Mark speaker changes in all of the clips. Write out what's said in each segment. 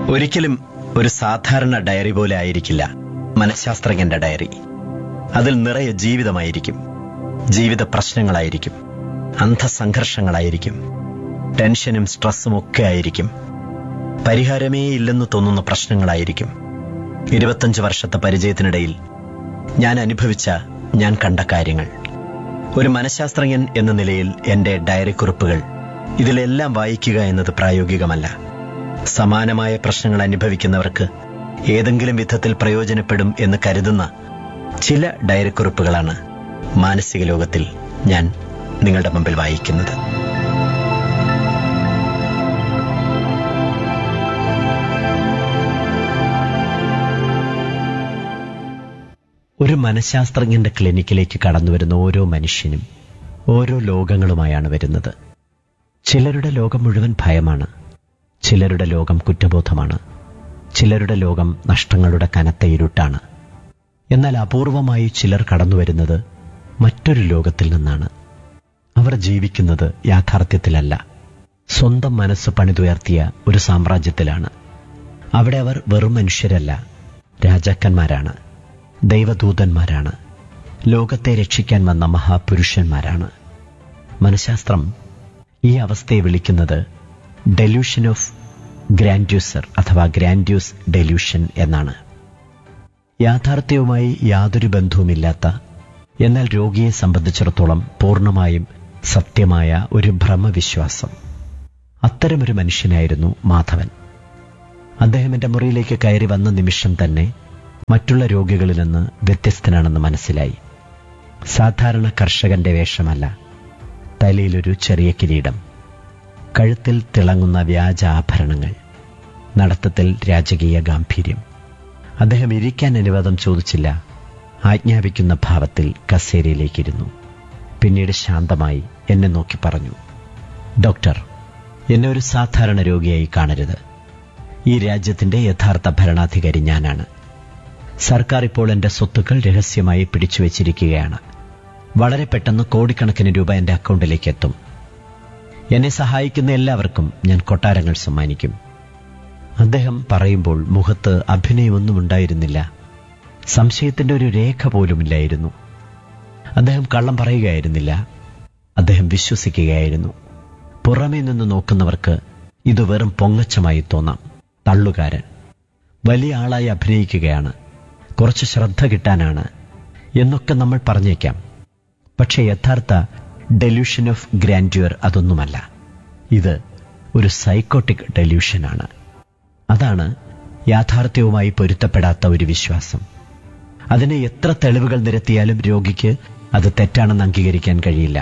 Speaker 1: ഒരിക്കലും ഒരു സാധാരണ ഡയറി പോലെ ആയിരിക്കില്ല മനഃശാസ്ത്രജ്ഞന്റെ ഡയറി അതിൽ നിറയെ ജീവിതമായിരിക്കും ജീവിത പ്രശ്നങ്ങളായിരിക്കും അന്ധസംഘർഷങ്ങളായിരിക്കും ടെൻഷനും സ്ട്രെസ്സും ഒക്കെ ആയിരിക്കും പരിഹാരമേ ഇല്ലെന്ന് തോന്നുന്ന പ്രശ്നങ്ങളായിരിക്കും ഇരുപത്തഞ്ച് വർഷത്തെ പരിചയത്തിനിടയിൽ ഞാൻ അനുഭവിച്ച ഞാൻ കണ്ട കാര്യങ്ങൾ ഒരു മനഃശാസ്ത്രജ്ഞൻ എന്ന നിലയിൽ എന്റെ ഡയറി കുറിപ്പുകൾ ഇതിലെല്ലാം വായിക്കുക എന്നത് പ്രായോഗികമല്ല സമാനമായ പ്രശ്നങ്ങൾ അനുഭവിക്കുന്നവർക്ക് ഏതെങ്കിലും വിധത്തിൽ പ്രയോജനപ്പെടും എന്ന് കരുതുന്ന ചില ഡയറി കുറിപ്പുകളാണ് മാനസിക ലോകത്തിൽ ഞാൻ നിങ്ങളുടെ മുമ്പിൽ വായിക്കുന്നത് ഒരു മനഃശാസ്ത്രജ്ഞന്റെ ക്ലിനിക്കിലേക്ക് കടന്നുവരുന്ന ഓരോ മനുഷ്യനും ഓരോ ലോകങ്ങളുമായാണ് വരുന്നത് ചിലരുടെ ലോകം മുഴുവൻ ഭയമാണ് ചിലരുടെ ലോകം കുറ്റബോധമാണ് ചിലരുടെ ലോകം നഷ്ടങ്ങളുടെ കനത്ത ഇരുട്ടാണ് എന്നാൽ അപൂർവമായി ചിലർ കടന്നുവരുന്നത് മറ്റൊരു ലോകത്തിൽ നിന്നാണ് അവർ ജീവിക്കുന്നത് യാഥാർത്ഥ്യത്തിലല്ല സ്വന്തം മനസ്സ് പണിതുയർത്തിയ ഒരു സാമ്രാജ്യത്തിലാണ് അവിടെ അവർ വെറും മനുഷ്യരല്ല രാജാക്കന്മാരാണ് ദൈവദൂതന്മാരാണ് ലോകത്തെ രക്ഷിക്കാൻ വന്ന മഹാപുരുഷന്മാരാണ് മനഃശാസ്ത്രം ഈ അവസ്ഥയെ വിളിക്കുന്നത് ഡെല്യൂഷൻ ഓഫ് ഗ്രാൻഡ്യൂസർ അഥവാ ഗ്രാൻഡ്യൂസ് ഡെല്യൂഷൻ എന്നാണ് യാഥാർത്ഥ്യവുമായി യാതൊരു ബന്ധവുമില്ലാത്ത എന്നാൽ രോഗിയെ സംബന്ധിച്ചിടത്തോളം പൂർണ്ണമായും സത്യമായ ഒരു ഭ്രമവിശ്വാസം അത്തരമൊരു മനുഷ്യനായിരുന്നു മാധവൻ അദ്ദേഹം എന്റെ മുറിയിലേക്ക് കയറി വന്ന നിമിഷം തന്നെ മറ്റുള്ള രോഗികളിൽ നിന്ന് വ്യത്യസ്തനാണെന്ന് മനസ്സിലായി സാധാരണ കർഷകന്റെ വേഷമല്ല തലയിലൊരു ചെറിയ കിരീടം കഴുത്തിൽ തിളങ്ങുന്ന വ്യാജ ആഭരണങ്ങൾ നടത്തത്തിൽ രാജകീയ ഗാംഭീര്യം അദ്ദേഹം ഇരിക്കാൻ അനുവാദം ചോദിച്ചില്ല ആജ്ഞാപിക്കുന്ന ഭാവത്തിൽ കസേരയിലേക്കിരുന്നു പിന്നീട് ശാന്തമായി എന്നെ നോക്കി പറഞ്ഞു ഡോക്ടർ എന്നെ ഒരു സാധാരണ രോഗിയായി കാണരുത് ഈ രാജ്യത്തിന്റെ യഥാർത്ഥ ഭരണാധികാരി ഞാനാണ് സർക്കാർ ഇപ്പോൾ എന്റെ സ്വത്തുക്കൾ രഹസ്യമായി പിടിച്ചു വച്ചിരിക്കുകയാണ് വളരെ പെട്ടെന്ന് കോടിക്കണക്കിന് രൂപ എന്റെ അക്കൗണ്ടിലേക്ക് എത്തും എന്നെ സഹായിക്കുന്ന എല്ലാവർക്കും ഞാൻ കൊട്ടാരങ്ങൾ സമ്മാനിക്കും അദ്ദേഹം പറയുമ്പോൾ മുഖത്ത് അഭിനയമൊന്നും ഉണ്ടായിരുന്നില്ല സംശയത്തിന്റെ ഒരു രേഖ പോലുമില്ലായിരുന്നു അദ്ദേഹം കള്ളം പറയുകയായിരുന്നില്ല അദ്ദേഹം വിശ്വസിക്കുകയായിരുന്നു പുറമേ നിന്ന് നോക്കുന്നവർക്ക് ഇത് വെറും പൊങ്ങച്ചമായി തോന്നാം തള്ളുകാരൻ വലിയ ആളായി അഭിനയിക്കുകയാണ് കുറച്ച് ശ്രദ്ധ കിട്ടാനാണ് എന്നൊക്കെ നമ്മൾ പറഞ്ഞേക്കാം പക്ഷേ യഥാർത്ഥ ഡെല്യൂഷൻ ഓഫ് ഗ്രാൻഡ്യൂർ അതൊന്നുമല്ല ഇത് ഒരു സൈക്കോട്ടിക് ഡെല്യൂഷനാണ് അതാണ് യാഥാർത്ഥ്യവുമായി പൊരുത്തപ്പെടാത്ത ഒരു വിശ്വാസം അതിന് എത്ര തെളിവുകൾ നിരത്തിയാലും രോഗിക്ക് അത് തെറ്റാണെന്ന് അംഗീകരിക്കാൻ കഴിയില്ല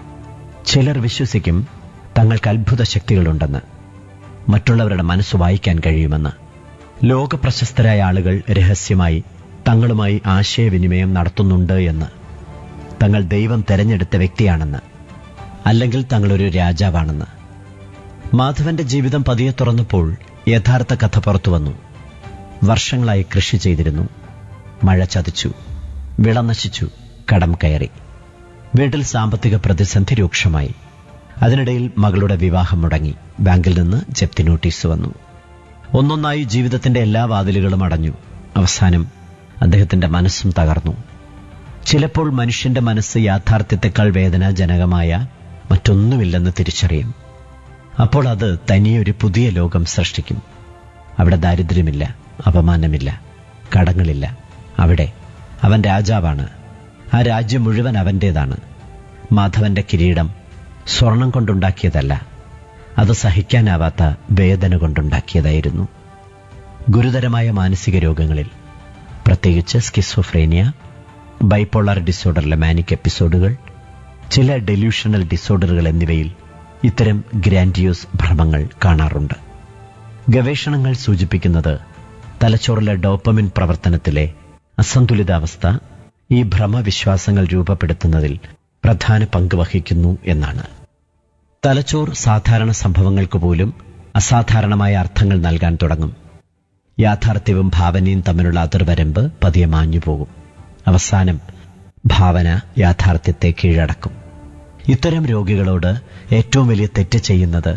Speaker 1: ചിലർ വിശ്വസിക്കും തങ്ങൾക്ക് അത്ഭുത ശക്തികളുണ്ടെന്ന് മറ്റുള്ളവരുടെ മനസ്സ് വായിക്കാൻ കഴിയുമെന്ന് ലോകപ്രശസ്തരായ ആളുകൾ രഹസ്യമായി തങ്ങളുമായി ആശയവിനിമയം നടത്തുന്നുണ്ട് എന്ന് തങ്ങൾ ദൈവം തെരഞ്ഞെടുത്ത വ്യക്തിയാണെന്ന് അല്ലെങ്കിൽ തങ്ങളൊരു രാജാവാണെന്ന് മാധവന്റെ ജീവിതം പതിയെ തുറന്നപ്പോൾ യഥാർത്ഥ കഥ പുറത്തു വന്നു വർഷങ്ങളായി കൃഷി ചെയ്തിരുന്നു മഴ ചതിച്ചു വിള നശിച്ചു കടം കയറി വീട്ടിൽ സാമ്പത്തിക പ്രതിസന്ധി രൂക്ഷമായി അതിനിടയിൽ മകളുടെ വിവാഹം മുടങ്ങി ബാങ്കിൽ നിന്ന് ജപ്തി നോട്ടീസ് വന്നു ഒന്നൊന്നായി ജീവിതത്തിന്റെ എല്ലാ വാതിലുകളും അടഞ്ഞു അവസാനം അദ്ദേഹത്തിന്റെ മനസ്സും തകർന്നു ചിലപ്പോൾ മനുഷ്യന്റെ മനസ്സ് യാഥാർത്ഥ്യത്തെക്കാൾ വേദനാജനകമായ മറ്റൊന്നുമില്ലെന്ന് തിരിച്ചറിയും അപ്പോൾ അത് തനിയൊരു പുതിയ ലോകം സൃഷ്ടിക്കും അവിടെ ദാരിദ്ര്യമില്ല അപമാനമില്ല കടങ്ങളില്ല അവിടെ അവൻ രാജാവാണ് ആ രാജ്യം മുഴുവൻ അവന്റേതാണ് മാധവന്റെ കിരീടം സ്വർണം കൊണ്ടുണ്ടാക്കിയതല്ല അത് സഹിക്കാനാവാത്ത വേദന കൊണ്ടുണ്ടാക്കിയതായിരുന്നു ഗുരുതരമായ മാനസിക രോഗങ്ങളിൽ പ്രത്യേകിച്ച് സ്കിസോഫ്രേനിയ ബൈപ്പോളാർ ഡിസോർഡറിലെ മാനിക് എപ്പിസോഡുകൾ ചില ഡെല്യൂഷണൽ ഡിസോർഡറുകൾ എന്നിവയിൽ ഇത്തരം ഗ്രാൻഡിയോസ് ഭ്രമങ്ങൾ കാണാറുണ്ട് ഗവേഷണങ്ങൾ സൂചിപ്പിക്കുന്നത് തലച്ചോറിലെ ഡോപ്പമിൻ പ്രവർത്തനത്തിലെ അസന്തുലിതാവസ്ഥ ഈ ഭ്രമവിശ്വാസങ്ങൾ രൂപപ്പെടുത്തുന്നതിൽ പ്രധാന പങ്ക് വഹിക്കുന്നു എന്നാണ് തലച്ചോർ സാധാരണ സംഭവങ്ങൾക്ക് പോലും അസാധാരണമായ അർത്ഥങ്ങൾ നൽകാൻ തുടങ്ങും യാഥാർത്ഥ്യവും ഭാവനയും തമ്മിലുള്ള അതിർവരമ്പ് പതിയെ മാഞ്ഞുപോകും അവസാനം ഭാവന യാഥാർത്ഥ്യത്തെ കീഴടക്കും ഇത്തരം രോഗികളോട് ഏറ്റവും വലിയ തെറ്റ് ചെയ്യുന്നത്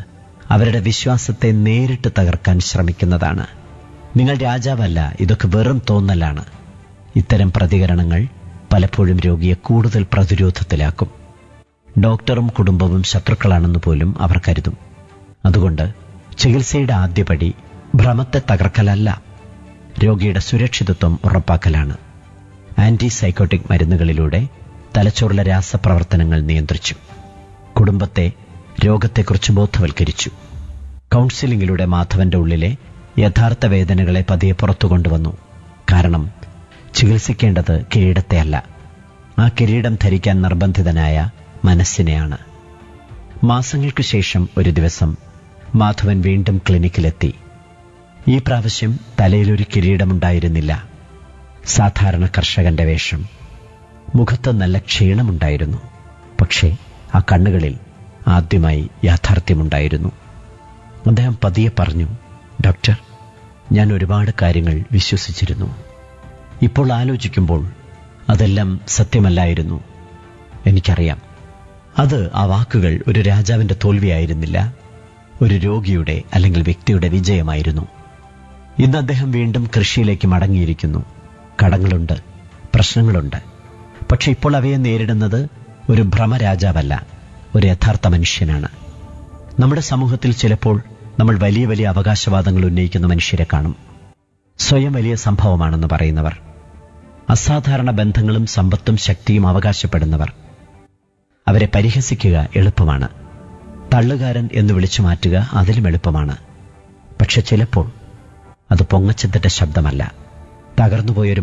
Speaker 1: അവരുടെ വിശ്വാസത്തെ നേരിട്ട് തകർക്കാൻ ശ്രമിക്കുന്നതാണ് നിങ്ങൾ രാജാവല്ല ഇതൊക്കെ വെറും തോന്നലാണ് ഇത്തരം പ്രതികരണങ്ങൾ പലപ്പോഴും രോഗിയെ കൂടുതൽ പ്രതിരോധത്തിലാക്കും ഡോക്ടറും കുടുംബവും ശത്രുക്കളാണെന്ന് പോലും അവർ കരുതും അതുകൊണ്ട് ചികിത്സയുടെ ആദ്യപടി ഭ്രമത്തെ തകർക്കലല്ല രോഗിയുടെ സുരക്ഷിതത്വം ഉറപ്പാക്കലാണ് ആന്റി സൈക്കോട്ടിക് മരുന്നുകളിലൂടെ തലച്ചോറിലെ രാസപ്രവർത്തനങ്ങൾ നിയന്ത്രിച്ചു കുടുംബത്തെ രോഗത്തെക്കുറിച്ച് ബോധവൽക്കരിച്ചു കൗൺസിലിംഗിലൂടെ മാധവന്റെ ഉള്ളിലെ യഥാർത്ഥ വേദനകളെ പതിയെ പുറത്തു കൊണ്ടുവന്നു കാരണം ചികിത്സിക്കേണ്ടത് കിരീടത്തെയല്ല ആ കിരീടം ധരിക്കാൻ നിർബന്ധിതനായ മനസ്സിനെയാണ് മാസങ്ങൾക്ക് ശേഷം ഒരു ദിവസം മാധവൻ വീണ്ടും ക്ലിനിക്കിലെത്തി ഈ പ്രാവശ്യം തലയിലൊരു കിരീടമുണ്ടായിരുന്നില്ല സാധാരണ കർഷകന്റെ വേഷം മുഖത്ത് നല്ല ക്ഷീണമുണ്ടായിരുന്നു പക്ഷേ ആ കണ്ണുകളിൽ ആദ്യമായി യാഥാർത്ഥ്യമുണ്ടായിരുന്നു അദ്ദേഹം പതിയെ പറഞ്ഞു ഡോക്ടർ ഞാൻ ഒരുപാട് കാര്യങ്ങൾ വിശ്വസിച്ചിരുന്നു ഇപ്പോൾ ആലോചിക്കുമ്പോൾ അതെല്ലാം സത്യമല്ലായിരുന്നു എനിക്കറിയാം അത് ആ വാക്കുകൾ ഒരു രാജാവിന്റെ തോൽവിയായിരുന്നില്ല ഒരു രോഗിയുടെ അല്ലെങ്കിൽ വ്യക്തിയുടെ വിജയമായിരുന്നു ഇന്ന് അദ്ദേഹം വീണ്ടും കൃഷിയിലേക്ക് മടങ്ങിയിരിക്കുന്നു കടങ്ങളുണ്ട് പ്രശ്നങ്ങളുണ്ട് പക്ഷെ ഇപ്പോൾ അവയെ നേരിടുന്നത് ഒരു ഭ്രമരാജാവല്ല ഒരു യഥാർത്ഥ മനുഷ്യനാണ് നമ്മുടെ സമൂഹത്തിൽ ചിലപ്പോൾ നമ്മൾ വലിയ വലിയ അവകാശവാദങ്ങൾ ഉന്നയിക്കുന്ന മനുഷ്യരെ കാണും സ്വയം വലിയ സംഭവമാണെന്ന് പറയുന്നവർ അസാധാരണ ബന്ധങ്ങളും സമ്പത്തും ശക്തിയും അവകാശപ്പെടുന്നവർ അവരെ പരിഹസിക്കുക എളുപ്പമാണ് തള്ളുകാരൻ എന്ന് വിളിച്ചു മാറ്റുക അതിലും എളുപ്പമാണ് പക്ഷെ ചിലപ്പോൾ അത് പൊങ്ങച്ചത്തിന്റെ ശബ്ദമല്ല തകർന്നുപോയൊരു